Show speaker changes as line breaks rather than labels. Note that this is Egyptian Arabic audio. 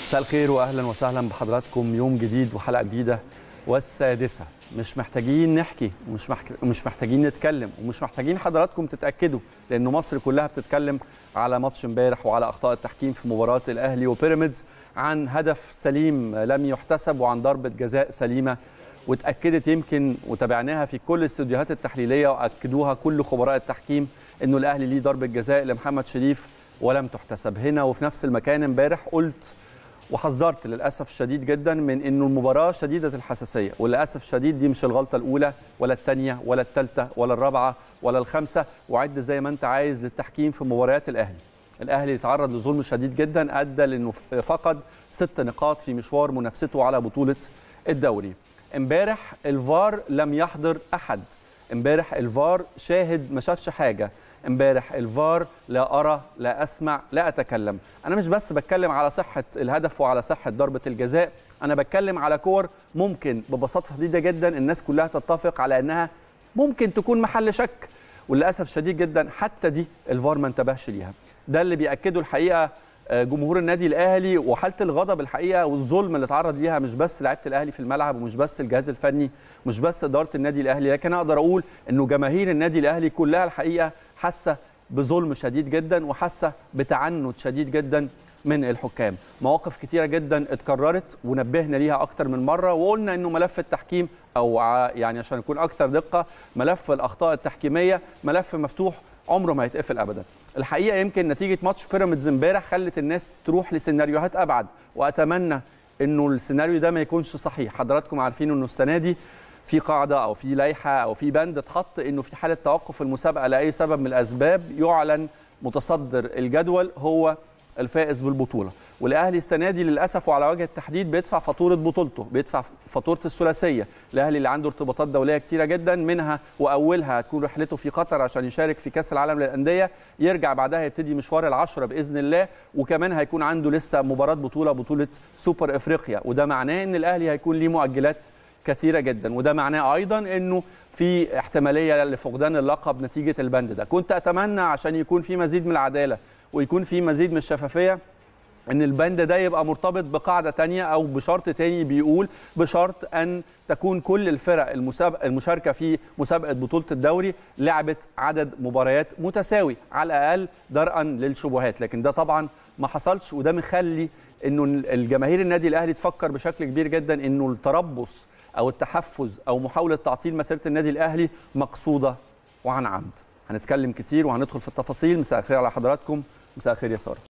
مساء الخير واهلا وسهلا بحضراتكم يوم جديد وحلقه جديده والسادسه مش محتاجين نحكي ومش محك... مش محتاجين نتكلم ومش محتاجين حضراتكم تتاكدوا لانه مصر كلها بتتكلم على ماتش امبارح وعلى اخطاء التحكيم في مباراه الاهلي وبيراميدز عن هدف سليم لم يحتسب وعن ضربه جزاء سليمه واتاكدت يمكن وتابعناها في كل الاستوديوهات التحليليه واكدوها كل خبراء التحكيم انه الاهلي ليه ضربه جزاء لمحمد شريف ولم تحتسب هنا وفي نفس المكان امبارح قلت وحذرت للاسف الشديد جدا من انه المباراه شديده الحساسيه وللاسف الشديد دي مش الغلطه الاولى ولا الثانيه ولا الثالثه ولا الرابعه ولا الخامسه وعد زي ما انت عايز للتحكيم في مباريات الاهلي الاهلي تعرض لظلم شديد جدا ادى لانه فقد ست نقاط في مشوار منافسته على بطوله الدوري امبارح الفار لم يحضر احد امبارح الفار شاهد ما شافش حاجه امبارح الفار لا ارى لا اسمع لا اتكلم انا مش بس بتكلم على صحه الهدف وعلى صحه ضربه الجزاء انا بتكلم على كور ممكن ببساطه شديده جدا الناس كلها تتفق على انها ممكن تكون محل شك وللاسف شديد جدا حتى دي الفار ما انتبهش ليها ده اللي بياكده الحقيقه جمهور النادي الاهلي وحاله الغضب الحقيقه والظلم اللي اتعرض ليها مش بس لعيبه الاهلي في الملعب ومش بس الجهاز الفني مش بس اداره النادي الاهلي لكن اقدر اقول انه جماهير النادي الاهلي كلها الحقيقه حاسه بظلم شديد جدا وحاسه بتعنت شديد جدا من الحكام مواقف كتيره جدا اتكررت ونبهنا ليها اكتر من مره وقلنا انه ملف التحكيم او يعني عشان نكون اكثر دقه ملف الاخطاء التحكيميه ملف مفتوح عمره ما هيتقفل ابدا الحقيقه يمكن نتيجه ماتش بيراميدز امبارح خلت الناس تروح لسيناريوهات ابعد واتمنى انه السيناريو ده ما يكونش صحيح حضراتكم عارفين انه السنه دي في قاعده او في لائحه او في بند اتحط انه في حاله توقف المسابقه لاي سبب من الاسباب يعلن متصدر الجدول هو الفائز بالبطوله والاهلي السنه دي للاسف وعلى وجه التحديد بيدفع فاتوره بطولته بيدفع فاتوره الثلاثيه الاهلي اللي عنده ارتباطات دوليه كتيره جدا منها واولها هتكون رحلته في قطر عشان يشارك في كاس العالم للانديه يرجع بعدها يبتدي مشوار العشره باذن الله وكمان هيكون عنده لسه مباراه بطوله بطوله سوبر افريقيا وده معناه ان الاهلي هيكون ليه مؤجلات كثيره جدا وده معناه ايضا انه في احتماليه لفقدان اللقب نتيجه البند ده كنت اتمنى عشان يكون في مزيد من العداله ويكون في مزيد من الشفافيه ان البند ده يبقى مرتبط بقاعده تانية او بشرط تاني بيقول بشرط ان تكون كل الفرق المشاركه في مسابقه بطوله الدوري لعبت عدد مباريات متساوي على الاقل درءا للشبهات لكن ده طبعا ما حصلش وده مخلي انه الجماهير النادي الاهلي تفكر بشكل كبير جدا انه التربص او التحفز او محاوله تعطيل مسيره النادي الاهلي مقصوده وعن عمد هنتكلم كتير وهندخل في التفاصيل مساء الخير على حضراتكم مساء الخير يا ساره